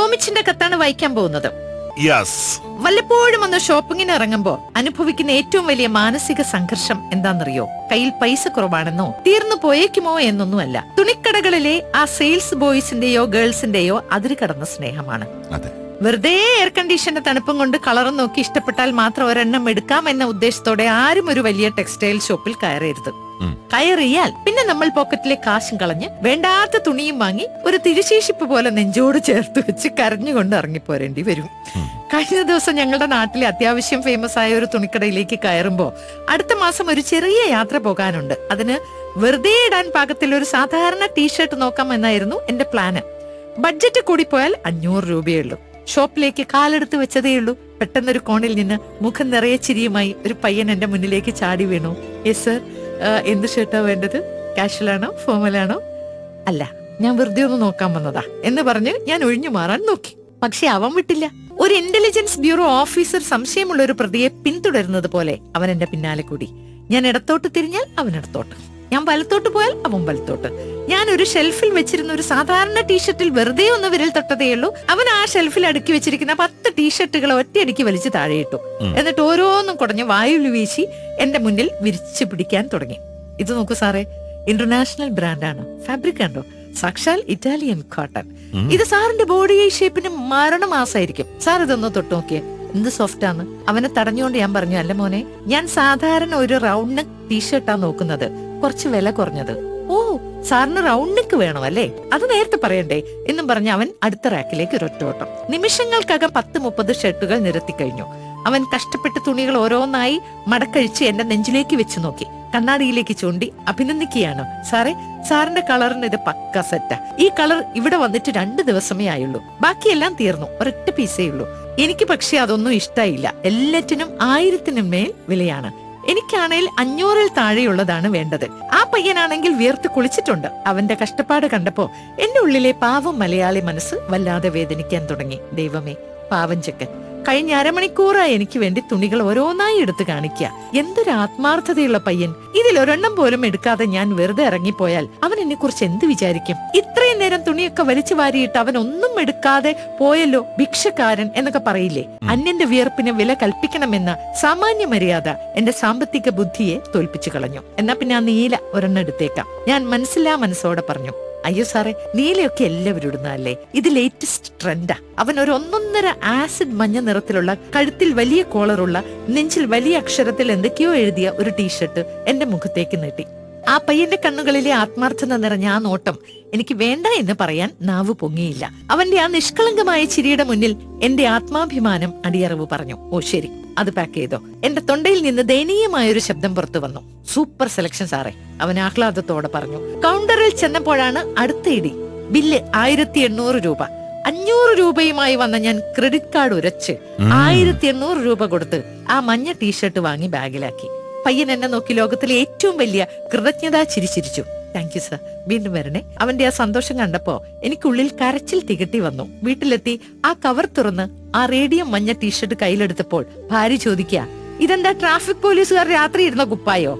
ടോമിച്ചിന്റെ കത്താണ് വായിക്കാൻ പോകുന്നത് യെസ് വല്ലപ്പോഴും ഒന്ന് ഷോപ്പിങ്ങിന് ഇറങ്ങുമ്പോ അനുഭവിക്കുന്ന ഏറ്റവും വലിയ മാനസിക സംഘർഷം എന്താണെന്നറിയോ കയ്യിൽ പൈസ കുറവാണെന്നോ തീർന്നു പോയേക്കുമോ എന്നൊന്നുമല്ല തുണിക്കടകളിലെ ആ സെയിൽസ് ബോയ്സിന്റെയോ ഗേൾസിന്റെയോ അതിര് കടന്ന സ്നേഹമാണ് അതെ വെറുതെ എയർ കണ്ടീഷന്റെ തണുപ്പും കൊണ്ട് കളറും നോക്കി ഇഷ്ടപ്പെട്ടാൽ മാത്രം ഒരെണ്ണം എടുക്കാം എന്ന ഉദ്ദേശത്തോടെ ആരും ഒരു വലിയ ടെക്സ്റ്റൈൽ ഷോപ്പിൽ കയറരുത് ഉം. കയറിയാൽ പിന്നെ നമ്മൾ പോക്കറ്റിലെ കാശും കളഞ്ഞ് വേണ്ടാത്ത തുണിയും വാങ്ങി ഒരു തിരുശേഷിപ്പ് പോലെ നെഞ്ചോട് ചേർത്ത് വെച്ച് കരഞ്ഞുകൊണ്ട് ഇറങ്ങിപ്പോരേണ്ടി വരും ഉം. കഴിഞ്ഞ ദിവസം ഞങ്ങളുടെ നാട്ടിലെ അത്യാവശ്യം ഫേമസ് ആയ ഒരു തുണിക്കടയിലേക്ക് കയറുമ്പോ അടുത്ത മാസം ഒരു ചെറിയ യാത്ര പോകാനുണ്ട് അതിന് വെറുതെ ഇടാൻ പാകത്തിൽ ഒരു സാധാരണ ടീഷർട്ട് നോക്കാം എന്നായിരുന്നു എന്റെ പ്ലാന് ബഡ്ജറ്റ് കൂടിപ്പോയാൽ അഞ്ഞൂറ് രൂപയേ ഉള്ളൂ ഷോപ്പിലേക്ക് കാലെടുത്ത് വെച്ചതേ ഉള്ളൂ പെട്ടെന്നൊരു കോണിൽ നിന്ന് മുഖം നിറയെ ചിരിയുമായി ഒരു പയ്യൻ എന്റെ മുന്നിലേക്ക് ചാടി വീണു യെസ് സർ എന്ത് ഷർട്ടാ വേണ്ടത് കാഷ്വൽ ആണോ ഫോമൽ ആണോ അല്ല ഞാൻ വെറുതെ ഒന്ന് നോക്കാൻ വന്നതാ എന്ന് പറഞ്ഞ് ഞാൻ ഒഴിഞ്ഞു മാറാൻ നോക്കി പക്ഷെ അവൻ വിട്ടില്ല ഒരു ഇന്റലിജൻസ് ബ്യൂറോ ഓഫീസർ സംശയമുള്ള ഒരു പ്രതിയെ പിന്തുടരുന്നത് പോലെ അവൻ എന്റെ പിന്നാലെ കൂടി ഞാൻ ഇടത്തോട്ട് തിരിഞ്ഞാൽ അവൻ ഇടത്തോട്ട് ഞാൻ വലത്തോട്ട് പോയാൽ അവൻ വലത്തോട്ട് ഞാൻ ഒരു ഷെൽഫിൽ വെച്ചിരുന്ന ഒരു സാധാരണ ടീഷർട്ടിൽ വെറുതെ ഒന്ന് വിരൽ തൊട്ടതേ ഉള്ളൂ അവൻ ആ ഷെൽഫിൽ അടുക്കി വെച്ചിരിക്കുന്ന പത്ത് ടീഷർട്ടുകൾ ഒറ്റയടിക്ക് വലിച്ച് താഴെയിട്ടു ഉം. എന്നിട്ട് ഓരോന്നും കുടഞ്ഞ് വായുവിൽ വീശി എന്റെ മുന്നിൽ വിരിച്ചു പിടിക്കാൻ തുടങ്ങി ഇത് നോക്കൂ സാറേ ഇന്റർനാഷണൽ ബ്രാൻഡാണ് ഫാബ്രിക് കണ്ടോ സാക്ഷാൽ ഇറ്റാലിയൻ കോട്ടൺ ഉം. ഇത് സാറിന്റെ ബോഡി ഷേപ്പിന് മരണമാസായിരിക്കും സാർ ഇതൊന്ന് തൊട്ട് നോക്കിയേ എന്ത് സോഫ്റ്റ് ആണ് അവനെ തടഞ്ഞുകൊണ്ട് ഞാൻ പറഞ്ഞു അല്ല മോനെ ഞാൻ സാധാരണ ഒരു റൗണ്ട് നെക്ക് ടീഷർട്ടാ നോക്കുന്നത് കുറച്ച് വില കുറഞ്ഞത് ഓ സാറിന് റൗണ്ട് നെക്ക് വേണം അല്ലേ അത് നേരത്തെ പറയണ്ടേ എന്നും പറഞ്ഞ് അവൻ അടുത്ത റാക്കിലേക്ക് ഒരൊറ്റോട്ടം നിമിഷങ്ങൾക്കകം പത്ത് മുപ്പത് ഷർട്ടുകൾ നിരത്തി കഴിഞ്ഞു അവൻ കഷ്ടപ്പെട്ട് തുണികൾ ഓരോന്നായി മടക്കഴിച്ച് എന്റെ നെഞ്ചിലേക്ക് വെച്ച് നോക്കി കണ്ണാടിയിലേക്ക് ചൂണ്ടി അഭിനന്ദിക്കുകയാണ് സാറേ സാറിന്റെ കളറിന് ഇത് പക്ക സെറ്റാ ഈ കളർ ഇവിടെ വന്നിട്ട് രണ്ട് ദിവസമേ ആയുള്ളൂ ബാക്കിയെല്ലാം തീർന്നു ഒരൊറ്റ പീസേ ഉള്ളൂ എനിക്ക് പക്ഷെ അതൊന്നും ഇഷ്ടായില്ല എല്ലാറ്റിനും ആയിരത്തിനും മേൽ വിലയാണ് എനിക്കാണെങ്കിൽ അഞ്ഞൂറിൽ താഴെയുള്ളതാണ് വേണ്ടത് ആ പയ്യനാണെങ്കിൽ വിയർത്ത് കുളിച്ചിട്ടുണ്ട് അവന്റെ കഷ്ടപ്പാട് കണ്ടപ്പോ എന്റെ ഉള്ളിലെ പാവം മലയാളി മനസ്സ് വല്ലാതെ വേദനിക്കാൻ തുടങ്ങി ദൈവമേ പാവം ചെക്കൻ കഴിഞ്ഞ അരമണിക്കൂറായി എനിക്ക് വേണ്ടി തുണികൾ ഓരോന്നായി എടുത്ത് കാണിക്കുക എന്തൊരു ആത്മാർത്ഥതയുള്ള പയ്യൻ ഇതിൽ ഒരെണ്ണം പോലും എടുക്കാതെ ഞാൻ വെറുതെ ഇറങ്ങിപ്പോയാൽ അവൻ എന്നെ കുറിച്ച് എന്ത് വിചാരിക്കും ഇത്രയും നേരം തുണിയൊക്കെ വലിച്ചു വാരിയിട്ട് അവൻ ഒന്നും എടുക്കാതെ പോയല്ലോ ഭിക്ഷക്കാരൻ എന്നൊക്കെ പറയില്ലേ അന്യന്റെ വിയർപ്പിന് വില കൽപ്പിക്കണമെന്ന സാമാന്യ മര്യാദ എന്റെ സാമ്പത്തിക ബുദ്ധിയെ തോൽപ്പിച്ചു കളഞ്ഞു എന്നാ പിന്നെ ആ നീല ഒരെണ്ണം എടുത്തേക്കാം ഞാൻ മനസ്സില്ലാ മനസ്സോടെ പറഞ്ഞു അയ്യോ സാറേ നീലയൊക്കെ എല്ലാവരും ഇടുന്നതല്ലേ ഇത് ലേറ്റസ്റ്റ് ട്രെൻഡാ അവൻ ഒരു ഒന്നൊന്നര ആസിഡ് മഞ്ഞ നിറത്തിലുള്ള കഴുത്തിൽ വലിയ കോളറുള്ള നെഞ്ചിൽ വലിയ അക്ഷരത്തിൽ എന്തൊക്കെയോ എഴുതിയ ഒരു ടീഷർട്ട് എന്റെ മുഖത്തേക്ക് നീട്ടി ആ പയ്യന്റെ കണ്ണുകളിലെ ആത്മാർത്ഥത നിറഞ്ഞ ആ നോട്ടം എനിക്ക് വേണ്ട എന്ന് പറയാൻ നാവ് പൊങ്ങിയില്ല അവന്റെ ആ നിഷ്കളങ്കമായ ചിരിയുടെ മുന്നിൽ എന്റെ ആത്മാഭിമാനം അടിയറവ് പറഞ്ഞു ഓ ശരി അത് പാക്ക് ചെയ്തോ എന്റെ തൊണ്ടയിൽ നിന്ന് ദയനീയമായ ഒരു ശബ്ദം പുറത്തു വന്നു സൂപ്പർ സെലക്ഷൻ സാറേ അവൻ ആഹ്ലാദത്തോടെ പറഞ്ഞു കൗണ്ടറിൽ ചെന്നപ്പോഴാണ് അടുത്ത ഇടി ബില്ല് ആയിരത്തി എണ്ണൂറ് രൂപ അഞ്ഞൂറ് രൂപയുമായി വന്ന ഞാൻ ക്രെഡിറ്റ് കാർഡ് ഉരച്ച് ഉം. ആയിരത്തി എണ്ണൂറ് രൂപ കൊടുത്ത് ആ മഞ്ഞ ടീഷർട്ട് വാങ്ങി ബാഗിലാക്കി പയ്യൻ എന്നെ നോക്കി ലോകത്തിലെ ഏറ്റവും വലിയ കൃതജ്ഞതാ ചിരിച്ചിരിച്ചു താങ്ക് യു സർ വീണ്ടും വരണേ അവന്റെ ആ സന്തോഷം കണ്ടപ്പോ എനിക്കുള്ളിൽ കരച്ചിൽ തികട്ടി വന്നു വീട്ടിലെത്തി ആ കവർ തുറന്ന് ആ റേഡിയം മഞ്ഞ ടീഷർട്ട് കയ്യിലെടുത്തപ്പോൾ ഭാര്യ ചോദിക്കുക ഇതെന്താ ട്രാഫിക് പോലീസുകാർ രാത്രി ഇരുന്ന കുപ്പായോ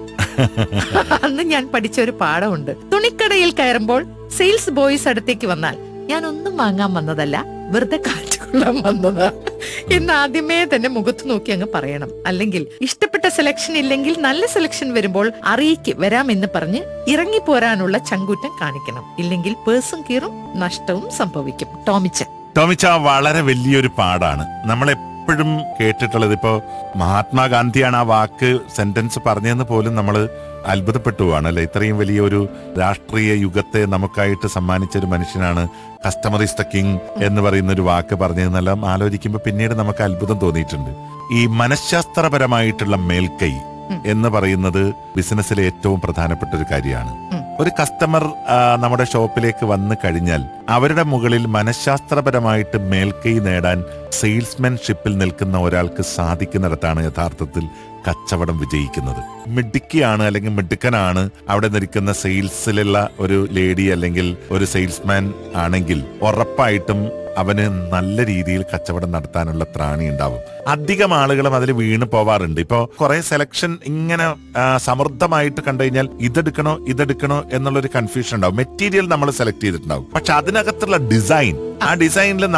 അന്ന് ഞാൻ പഠിച്ച ഒരു പാഠമുണ്ട് തുണിക്കടയിൽ കയറുമ്പോൾ സെയിൽസ് ബോയ്സ് അടുത്തേക്ക് വന്നാൽ ഞാൻ ഒന്നും വാങ്ങാൻ വന്നതല്ല വെറുതെ കാറ്റ് കൊള്ളാൻ വന്നതാ എന്ന് ആദ്യമേ തന്നെ മുഖത്ത് നോക്കി അങ്ങ് പറയണം അല്ലെങ്കിൽ ഇഷ്ടപ്പെട്ട സെലക്ഷൻ ഇല്ലെങ്കിൽ നല്ല സെലക്ഷൻ വരുമ്പോൾ അറിയിക്ക് വരാമെന്ന് പറഞ്ഞ് ഇറങ്ങിപ്പോരാനുള്ള ചങ്കൂറ്റം കാണിക്കണം ഇല്ലെങ്കിൽ പേഴ്സും കീറും നഷ്ടവും സംഭവിക്കും ടോമിച്ച് ടോമിച്ച വളരെ വലിയൊരു പാടാണ് നമ്മൾ എപ്പോഴും കേട്ടിട്ടുള്ളത് ഇപ്പോ മഹാത്മാഗാന്ധിയാണ് ആ വാക്ക് സെന്റൻസ് പറഞ്ഞതെന്ന് പോലും നമ്മൾ അത്ഭുതപ്പെട്ടു പോവാണ് അല്ലെ ഇത്രയും വലിയൊരു രാഷ്ട്രീയ യുഗത്തെ നമുക്കായിട്ട് സമ്മാനിച്ച ഒരു മനുഷ്യനാണ് കസ്റ്റമർ ഇസ് ദ കിങ് എന്ന് പറയുന്ന ഒരു വാക്ക് പറഞ്ഞതെന്നെല്ലാം ആലോചിക്കുമ്പോൾ പിന്നീട് നമുക്ക് അത്ഭുതം തോന്നിയിട്ടുണ്ട് ഈ മനഃശാസ്ത്രപരമായിട്ടുള്ള മേൽക്കൈ ഉം. എന്ന് പറയുന്നത് ബിസിനസ്സിലെ ഏറ്റവും പ്രധാനപ്പെട്ട ഒരു കാര്യമാണ് ഉം. ഒരു കസ്റ്റമർ ആ, നമ്മുടെ ഷോപ്പിലേക്ക് വന്നു കഴിഞ്ഞാൽ അവരുടെ മുകളിൽ മനഃശാസ്ത്രപരമായിട്ട് മേൽക്കൈ നേടാൻ സെയിൽസ്മാൻഷിപ്പിൽ നിൽക്കുന്ന ഒരാൾക്ക് സാധിക്കുന്നിടത്താണ് യഥാർത്ഥത്തിൽ കച്ചവടം വിജയിക്കുന്നത് മിടുക്കിയാണ് അല്ലെങ്കിൽ മിടുക്കനാണ് അവിടെ നിൽക്കുന്ന സെയിൽസിലുള്ള ഒരു ലേഡി അല്ലെങ്കിൽ ഒരു സെയിൽസ്മാൻ ആണെങ്കിൽ ഉറപ്പായിട്ടും അവന് നല്ല രീതിയിൽ കച്ചവടം നടത്താനുള്ള ത്രാണി ഉണ്ടാവും അധികം ആളുകളും അതിൽ വീണ് പോവാറുണ്ട് ഇപ്പോ കുറെ സെലക്ഷൻ ഇങ്ങനെ ആ, സമൃദ്ധമായിട്ട് കണ്ടു കഴിഞ്ഞാൽ ഇതെടുക്കണോ ഇതെടുക്കണോ എന്നുള്ള ഒരു കൺഫ്യൂഷൻ ഉണ്ടാവും മെറ്റീരിയൽ നമ്മൾ സെലക്ട് ചെയ്തിട്ടുണ്ടാവും പക്ഷെ അതിനകത്തുള്ള ഡിസൈൻ ആ ഡിസൈനിൽ